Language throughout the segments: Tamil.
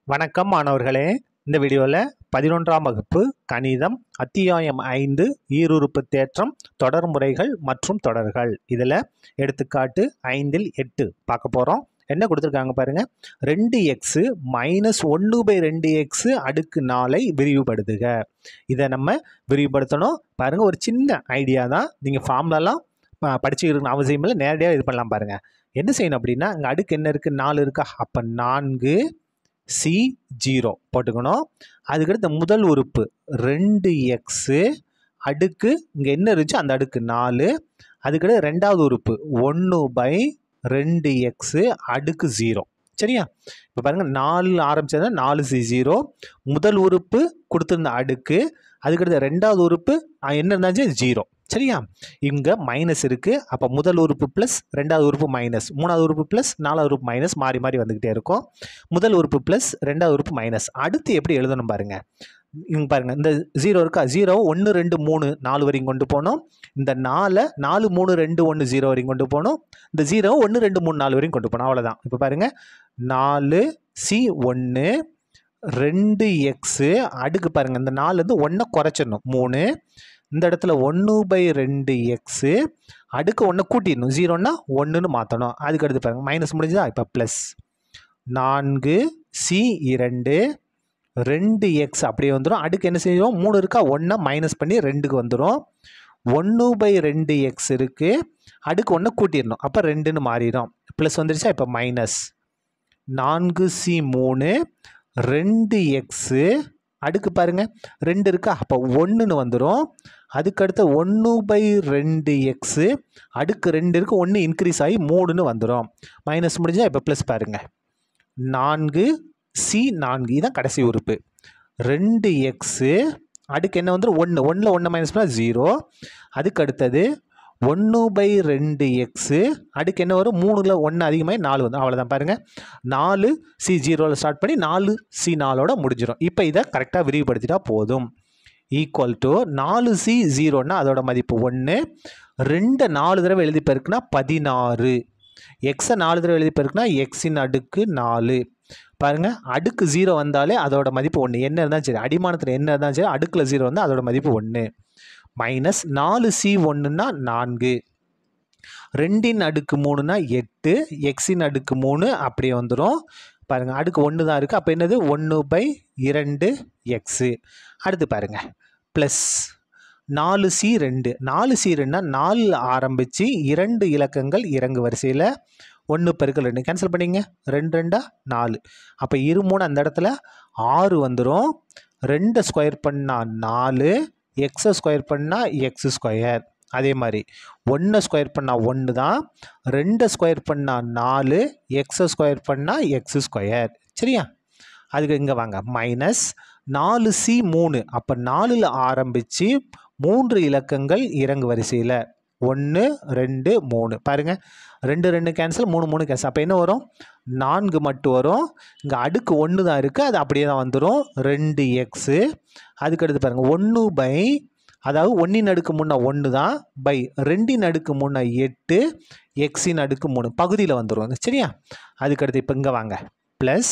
வணக்கம் மாணவர்களே இந்த வீடியோவில் பதினொன்றாம் வகுப்பு கணிதம் அத்தியாயம் ஐந்து ஈருறுப்பு தேற்றம் தொடர் முறைகள் மற்றும் தொடர்கள் இதில் எடுத்துக்காட்டு ஐந்தில் எட்டு பார்க்க போகிறோம் என்ன கொடுத்துருக்காங்க பாருங்க ரெண்டு எக்ஸு மைனஸ் ஒன்று பை ரெண்டு எக்ஸு அடுக்கு நாலை விரிவுபடுத்துக இதை நம்ம விரிவுபடுத்தணும் பாருங்க ஒரு சின்ன ஐடியா தான் நீங்கள் ஃபார்ம்லலாம் படிச்சுக்கணும் அவசியம் இல்லை நேரடியாக இது பண்ணலாம் பாருங்கள் என்ன செய்யணும் அப்படின்னா இங்கே அடுக்கு என்ன இருக்குது நாலு இருக்கா அப்போ நான்கு சி ஜீரோ போட்டுக்கணும் அதுக்கடுத்து முதல் உறுப்பு ரெண்டு எக்ஸு அடுக்கு இங்கே என்ன இருந்துச்சு அந்த அடுக்கு நாலு அதுக்கடுத்து ரெண்டாவது உறுப்பு ஒன்று பை ரெண்டு எக்ஸு அடுக்கு ஜீரோ சரியா இப்போ பாருங்கள் நாலு ஆரம்பிச்சதுன்னா நாலு சி ஜீரோ முதல் உறுப்பு கொடுத்துருந்த அடுக்கு அதுக்கடுத்து ரெண்டாவது உறுப்பு அஹ், என்ன இருந்தாச்சு ஜீரோ சரியா இங்கே மைனஸ் இருக்குது அப்போ முதல் உறுப்பு ப்ளஸ் ரெண்டாவது உறுப்பு மைனஸ் மூணாவது உறுப்பு ப்ளஸ் நாலாவது உறுப்பு மைனஸ் மாறி மாறி வந்துக்கிட்டே இருக்கும் முதல் உறுப்பு ப்ளஸ் ரெண்டாவது உறுப்பு மைனஸ் அடுத்து எப்படி எழுதணும் பாருங்க இங்க பாருங்க இந்த ஜீரோ இருக்கா ஜீரோ ஒன்று ரெண்டு மூணு நாலு வரையும் கொண்டு போகணும் இந்த நாலை நாலு மூணு ரெண்டு ஒன்று ஜீரோ வரையும் கொண்டு போகணும் இந்த ஜீரோ ஒன்று ரெண்டு மூணு நாலு வரையும் கொண்டு போகணும் அவ்வளோதான் இப்போ பாருங்க நாலு சி ஒன்று ரெண்டு எக்ஸு அடுக்கு பாருங்க இந்த நாலு வந்து ஒன்றை குறைச்சிடணும் மூணு இந்த இடத்துல ஒன்று பை ரெண்டு எக்ஸு அடுக்கு ஒன்றை கூட்டிடணும் ஜீரோன்னா ஒன்றுன்னு மாற்றணும் அதுக்கு அடுத்து பாருங்க மைனஸ் முடிஞ்சதா இப்போ ப்ளஸ் நான்கு சி இரண்டு ரெண்டு எக்ஸ் அப்படியே வந்துடும் அடுக்கு என்ன செய்வோம் மூணு இருக்கா ஒன்றை மைனஸ் பண்ணி ரெண்டுக்கு வந்துடும் ஒன்று பை ரெண்டு எக்ஸ் இருக்குது அடுக்கு ஒன்று கூட்டிடணும் அப்போ ரெண்டுன்னு மாறிடும் ப்ளஸ் வந்துருச்சா இப்போ மைனஸ் நான்கு சி மூணு ரெண்டு எக்ஸு அடுக்கு பாருங்க ரெண்டு இருக்கா அப்போ ஒன்றுன்னு வந்துடும் அதுக்கடுத்து ஒன்று பை ரெண்டு எக்ஸு அடுக்கு ரெண்டு இருக்குது ஒன்று இன்க்ரீஸ் ஆகி மூணுன்னு வந்துடும் மைனஸ் முடிஞ்சா இப்போ ப்ளஸ் பாருங்க நான்கு சி நான்கு இதான் கடைசி உறுப்பு ரெண்டு எக்ஸு அடுக்கு என்ன வந்துடும் ஒன்று ஒன்றில் ஒன்று மைனஸ் பண்ணால் ஜீரோ அதுக்கு அடுத்தது ஒன்று பை ரெண்டு எக்ஸு அடுக்கு என்ன வரும் மூணுல ஒன்று அதிகமாகி நாலு வந்து அவ்வளோதான் பாருங்கள் நாலு சி ஜீரோவில் ஸ்டார்ட் பண்ணி நாலு சி நாலோட முடிஞ்சிடும் இப்போ இதை கரெக்டாக விரிவுபடுத்திட்டா போதும் ஈக்குவல் டு நாலு சி ஜீரோன்னா அதோட மதிப்பு ஒன்று ரெண்டை நாலு தடவை எழுதி பெருக்குனா பதினாறு எக்ஸை நாலு தடவை எழுதி பெருக்குனா எக்ஸின் அடுக்கு நாலு பாருங்கள் அடுக்கு ஜீரோ வந்தாலே அதோட மதிப்பு ஒன்று என்ன இருந்தாலும் சரி அடிமானத்தில் என்ன இருந்தாலும் சரி அடுக்கில் ஜீரோ வந்தால் அதோட மதிப்பு ஒன்று மைனஸ் நாலு சி ஒன்றுனா நான்கு ரெண்டின் அடுக்கு மூணுனா எட்டு எக்ஸின் அடுக்கு மூணு அப்படியே வந்துடும் பாருங்கள் அடுக்கு ஒன்று தான் இருக்குது அப்போ என்னது ஒன்று பை இரண்டு எக்ஸு அடுத்து பாருங்கள் ப்ளஸ் நாலு சி ரெண்டு நாலு சி ரெண்டுனா நாலு ஆரம்பித்து இரண்டு இலக்கங்கள் இறங்கு வரிசையில் ஒன்று பெருக்கல் ரெண்டு கேன்சல் பண்ணிங்க ரெண்டு ரெண்டா நாலு அப்போ இரு மூணு அந்த இடத்துல ஆறு வந்துடும் ரெண்டை ஸ்கொயர் பண்ணால் நாலு எக்ஸை ஸ்கொயர் பண்ணால் எக்ஸ் ஸ்கொயர் அதே மாதிரி ஒன்றை ஸ்கொயர் பண்ணால் ஒன்று தான் ரெண்டை ஸ்கொயர் பண்ணால் நாலு எக்ஸை ஸ்கொயர் பண்ணால் எக்ஸ் ஸ்கொயர் சரியா அதுக்கு இங்கே வாங்க மைனஸ் நாலு சி மூணு அப்போ நாலில் ஆரம்பித்து மூன்று இலக்கங்கள் இறங்கு வரிசையில் ஒன்று ரெண்டு மூணு பாருங்கள் ரெண்டு ரெண்டு கேன்சல் மூணு மூணு கேன்சல் அப்போ என்ன வரும் நான்கு மட்டும் வரும் இங்கே அடுக்கு ஒன்று தான் இருக்குது அது அப்படியே தான் வந்துடும் ரெண்டு எக்ஸு அதுக்கடுத்து பாருங்கள் ஒன்று பை அதாவது ஒன்றின் அடுக்கு முன்னே ஒன்று தான் பை ரெண்டின் அடுக்கு முன்னே எட்டு எக்ஸின் அடுக்கு மூணு பகுதியில் வந்துடும் சரியா அதுக்கடுத்து இப்போ இங்கே வாங்க ப்ளஸ்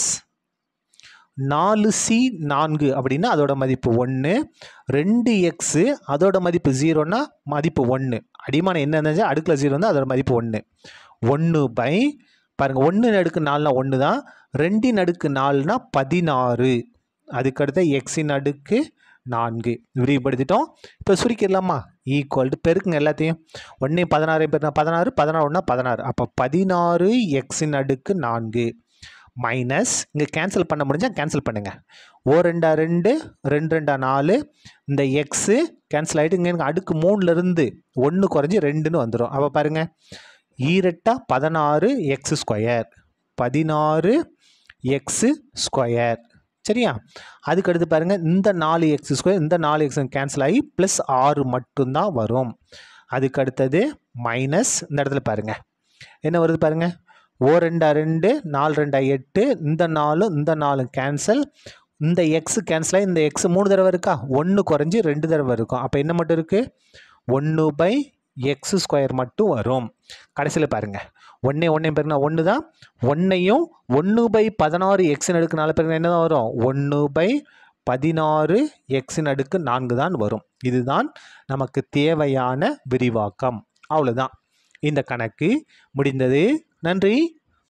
நாலு சி நான்கு அப்படின்னா அதோட மதிப்பு ஒன்று ரெண்டு எக்ஸு அதோட மதிப்பு ஜீரோனா மதிப்பு ஒன்று அடிமானம் என்ன இருந்துச்சு அடுக்கில் ஜீரோ இருந்தால் அதோட மதிப்பு ஒன்று ஒன்று பை பாருங்கள் ஒன்று நடுக்கு நாலுனா ஒன்று தான் ரெண்டின் அடுக்கு நாலுனா பதினாறு அதுக்கடுத்த எக்ஸின் அடுக்கு நான்கு விரிவுபடுத்திட்டோம் இப்போ சுருக்கிடலாமா ஈக்குவல் டு பெருக்குங்க எல்லாத்தையும் ஒன்றே பதினாறு பெருனா பதினாறு பதினாறு ஒன்றா பதினாறு அப்போ பதினாறு எக்ஸின் அடுக்கு நான்கு மைனஸ் இங்கே கேன்சல் பண்ண முடிஞ்சால் கேன்சல் பண்ணுங்கள் ஓ ரெண்டா ரெண்டு ரெண்டு ரெண்டா நாலு இந்த எக்ஸு கேன்சல் ஆகிட்டு இங்கே எனக்கு அடுக்கு மூணுலேருந்து ஒன்று குறைஞ்சி ரெண்டுன்னு வந்துடும் அப்போ பாருங்கள் ஈரெட்டா பதினாறு எக்ஸ் ஸ்கொயர் பதினாறு எக்ஸு ஸ்கொயர் சரியா அதுக்கு அடுத்து பாருங்கள் இந்த நாலு எக்ஸ் ஸ்கொயர் இந்த நாலு எக்ஸ் கேன்சல் ஆகி ப்ளஸ் ஆறு மட்டும்தான் வரும் அதுக்கு அடுத்தது மைனஸ் இந்த இடத்துல பாருங்கள் என்ன வருது பாருங்கள் ஓ ரெண்டா ரெண்டு நாலு ரெண்டா எட்டு இந்த நாலும் இந்த நாலும் கேன்சல் இந்த எக்ஸ் கேன்சல் ஆகி இந்த எக்ஸ் மூணு தடவை இருக்கா ஒன்று குறைஞ்சி ரெண்டு தடவை இருக்கும் அப்போ என்ன மட்டும் இருக்குது ஒன்று பை எக்ஸ் ஸ்கொயர் மட்டும் வரும் கடைசியில் பாருங்கள் ஒன்றே ஒன்றே பெருக்கினா ஒன்று தான் ஒன்றையும் ஒன்று பை பதினாறு எக்ஸின் அடுக்கு நாலு பெருக்கினா என்ன தான் வரும் ஒன்று பை பதினாறு எக்ஸின் அடுக்கு நான்கு தான் வரும் இதுதான் நமக்கு தேவையான விரிவாக்கம் அவ்வளோதான் இந்த கணக்கு முடிந்தது நன்றி